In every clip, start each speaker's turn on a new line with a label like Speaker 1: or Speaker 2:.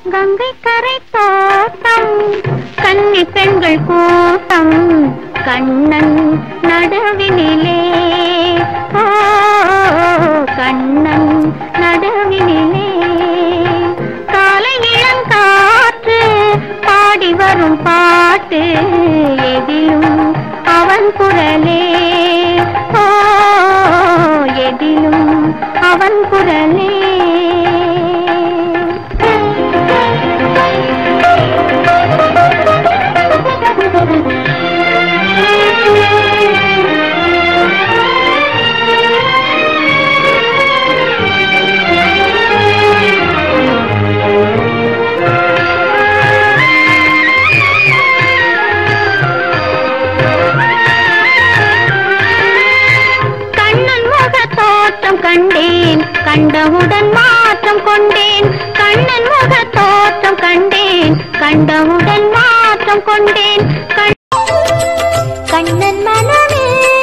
Speaker 1: கங்கை கரை தோட்டம் கன்னி பெண்கள் கூட்டம் கண்ணன் நடுவினிலே ஓ கண்ணன் நடுவினிலே காலை இளங்காற்று பாடி வரும் பாட்டு எதிலும் அவன் குரலே ஓ எதிலும் அவன் குரலே கண்ணன் முக தோற்றம் கண்டேன் கண்டவுடன் மாற்றம் கொண்டேன் கண்ணன் முக தோற்றம் கண்டேன் கண்டவுடன் மாற்றம் கொண்டேன் கண்-
Speaker 2: கண்ணன் மனமே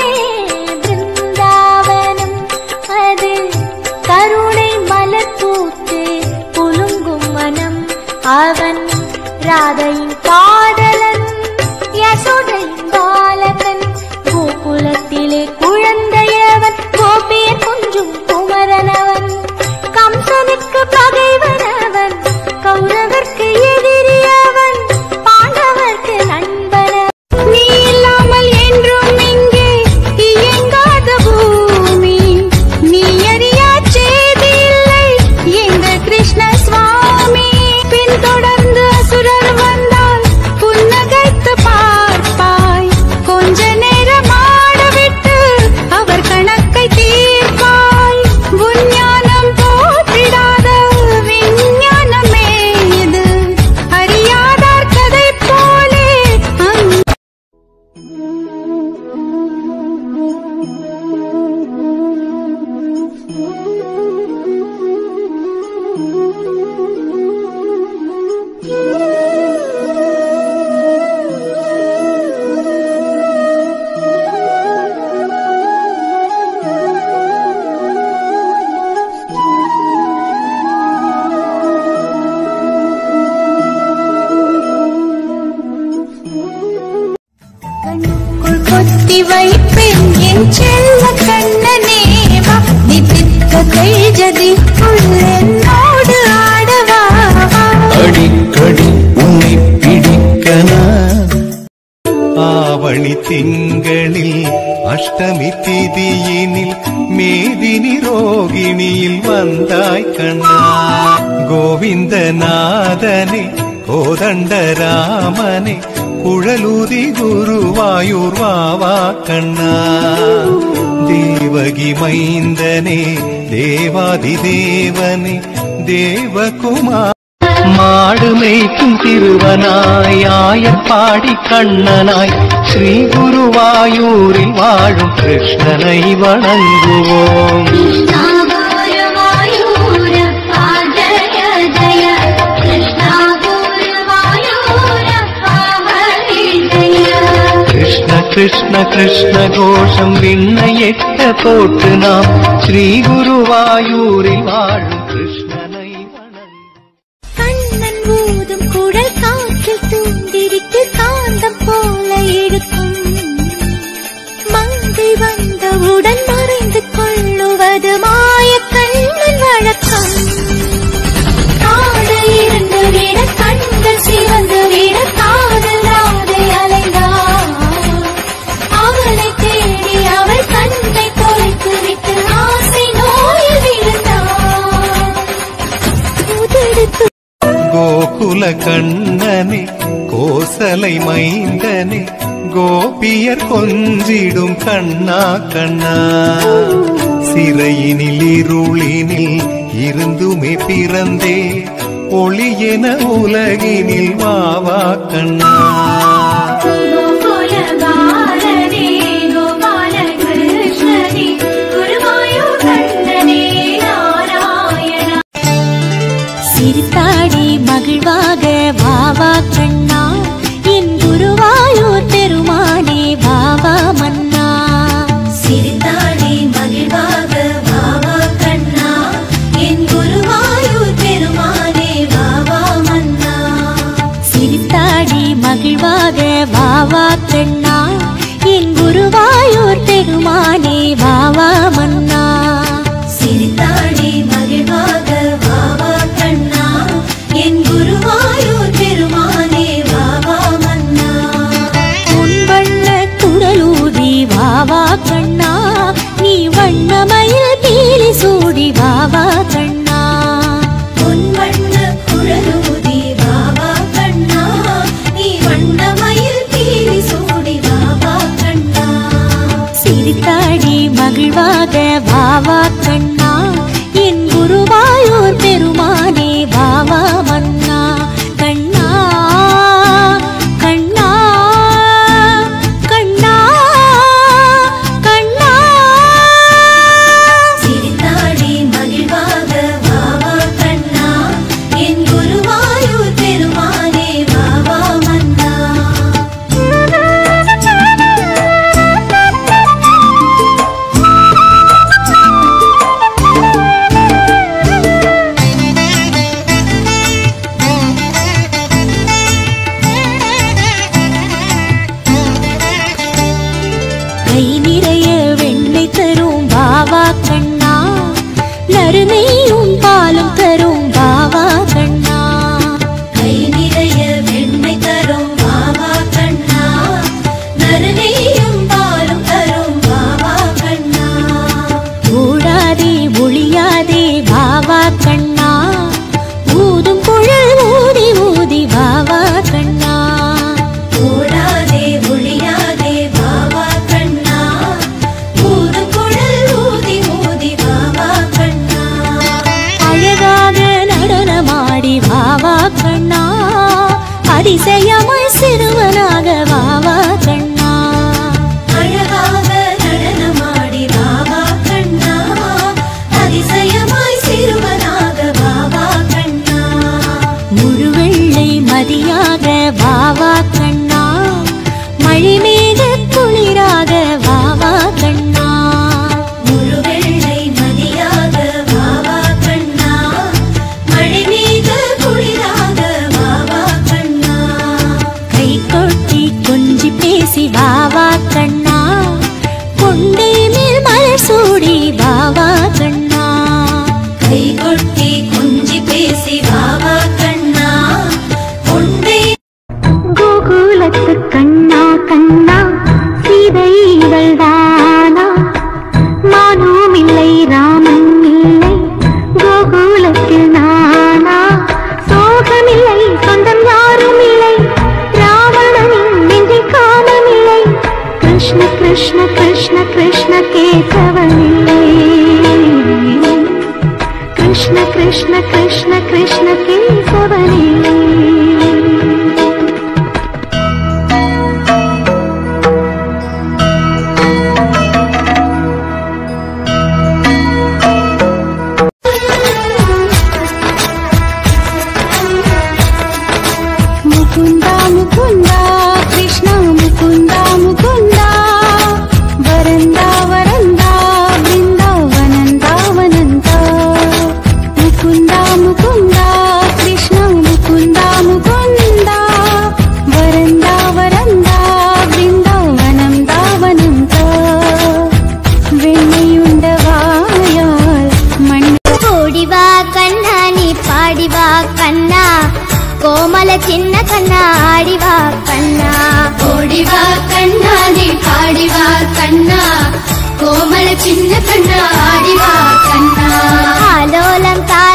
Speaker 2: பிருந்தாவனம் அது கருணை மலர் பூத்து குலுங்கும் மனம் அவன் ராதையின் காதலன் யசோதையின் பாலகன் கோகுலத்திலே குழந்தையவன் கோபியன் கொஞ்சும் குமரனவன் கம்சனுக்கு பகைவனவன் கௌரவர்க்கு எதிரியவன் பாண்டவர்க்கு நண்பனவன் நீ இல்லாமல் என்றும் இங்கே இயங்காத பூமி நீ அறியா செய்தி இல்லை எங்க கிருஷ்ண சுவாமி பின்தொடர்ந்து அசுரர் வந்தால் புன்னகைத்து பார்ப்பாய் கொஞ்ச நேரம் ஆடவிட்டு அவர் கணக்கை தீர்ப்பாய் உஞ்ஞானம் போற்றிடாத விஞ்ஞானமே இது அறியாதார் கதை போலே அங்கு கண்ணுக்குள் கொத்தி வைப்பேன் என் செல்ல கண்ணனேவா நித்தித்த கைஜதி என்னோடு ஆடவா
Speaker 3: அடிக்கடி உன்னை பிடிக்கனா ஆவணி திங்களில் அஷ்டமி திதியினில் மேதினி ரோகிணியில் வந்தாய் கண்ணா கோவிந்தநாதனே கோதண்டராமனே குழலூதி குருவாயூர் வாவா கண்ணா தேவகி மைந்தனே தேவாதி தேவனே தேவகுமார் மாடு மேய்க்கும் திருவனாய் ஆயப்பாடி கண்ணனாய் ஸ்ரீ குருவாயூரில் வாழும் கிருஷ்ணனை வணங்குவோம் கிருஷ்ண கிருஷ்ண கிருஷ்ண கோஷம் விண்ணை எட்ட போட்டு நாம் ஸ்ரீ குருவாயூரில் வாழும் கிருஷ்ணனை வணங்குவோம்
Speaker 2: கண்ணன் ஊதும் குழல் காற்றில் தூண்டிடித்து காந்தம் போல எடுக்கும் மங்கை வந்தவுடன் மறைந்து கொள்ளுவது மாய கண்ணன் வழக்கம் காடு இருந்து விட கண்கள் சிவந்து விட காதல் ராதை அலைந்தார் அவளை தேடி அவள் கண்ணை தொலைத்து விட்டு ஆசை நோயில் விழுந்தார் உதடுத்து
Speaker 3: கோகுல கண்ணனே கோசலை மைந்தனே கோபியர் கொஞ்சிடும் கண்ணா கண்ணா சிறையினில் இருளினில் இருந்துமே பிறந்தே ஒளியென உலகினில் வாவா கண்ணா
Speaker 2: கோகுலபாலனே கோபால கிருஷ்ணனே குருவாயூர் கண்ணனே நாராயணா சிரித்தாடி மகிழ்வாக வாவா கண்ணா என் குருவாயூர் பெருமானே வாவா மன்னா சிரித்தாடி மகிழ்வாக வாவா கண்ணா என் குருவாயூர் பெருமானே வாவா மன்னா வாவா கண்ணா என் குருவாயூர் பெருமானே வாவா மன்னா
Speaker 4: சிரித்தாடி மகிழ்வாக வாவா கண்ணா என் குருவாயூர் பெருமானே வாவா மன்னா
Speaker 2: பொன்வண்ண குடலூதி வாவா கண்ணா நீ வண்ணமயில் பீலி சூடி வாவா கண்ணா
Speaker 4: பொன் வண்ண குழலூதி வாவா கண்ணா நீ வண்ணமயில் பீலி சூடி வாவா கண்ணா
Speaker 2: சிரித்தாடி மகிழ்வாக வாவா கண்ணா என் குருவாயூர் பெருமானே வாவா மன்னா கண்ணா கண்ணா கண்ணா கண்ணா
Speaker 4: சிரித்தாடி மகிழ்வாக வாவா கண்ணா என் குருவாயூர் பெருமானே வாவா மன்னா
Speaker 2: கை நிறைய வெண்ணெய் தரும் பாவா கண்ணா நறுநெய்யும் பாலும் தரும் பாவா கண்ணா
Speaker 4: கை நிறைய வெண்ணெய் தரும் வாவா கண்ணா நறுநெய்யும் பாலும் தரும் வாவா கண்ணா
Speaker 2: ஓடாதே ஒளியாதே பாவா கண்ணா ஊதும் குழல் ஊதி ஊதி பாவா கண்ணா
Speaker 4: ஓடாதே ஒளியாதே வாவா கண்ணா ஊது குழல் ஊதி ஊதி வாவா கண்ணா
Speaker 2: அழகாக நடனமாடி வாவா கண்ணா அதிசயமாய் சிறுவனாக வாவா கண்ணா
Speaker 4: அழகாக நடனமாடி வாவா கண்ணா அதிசயமாய் சிறுவனாக வாவா கண்ணா
Speaker 2: முழுவெள்ளை மதியாக வாவா கண்ணா மழைமேக குளிராக வாவா கண்ணா
Speaker 4: முழுவெள்ளை மதியாக வாவா கண்ணா மழை மீது குளிராக வாவா கண்ணா
Speaker 2: கை கொட்டி கொஞ்சி பேசி வாவா கண்ணா கொண்டை மேல் மலர் சூடி வாவா கண்ணா
Speaker 4: கை கொட்டி கொஞ்சி பேசி வாவா கண்ணா கொண்டை
Speaker 1: கோகுலத்து கண்ணா கண்ணா சீதை இவள்தானா மானும் இல்லை ராமன் இல்லை கோகுலத்தில் நானா சோகமில்லை சொந்தம் யாரும் இல்லை ராவணனின் நெஞ்சில் காமமில்லை கிருஷ்ண கிருஷ்ண கிருஷ்ண கிருஷ்ண கேசவனில்லை கிருஷ்ண கிருஷ்ண கிருஷ்ண கிருஷ்ண கேசவனில்லை ముకుంద ముకుంద కృష్ణ ముకుంద ముకుంద వరంద వరంద బృందావనంద వనంద ముకుంద ముకుంద కృష్ణ ముకుంద ముకుంద వరంద వరంద బృందావనంద వనంద வெண்ணையுண்டவாயால் மண்
Speaker 5: ஓடிவா கண்ணா நீ பாடிவா கண்ணா கோமல சின்ன கண்ணா ஆடிவா கண்ணா
Speaker 4: ஓடிவா கண்ணா நீ பாடிவா கண்ணா கோமல சின்ன கண்ணா ஆடிவா கண்ணா
Speaker 5: ஆலோலம் தா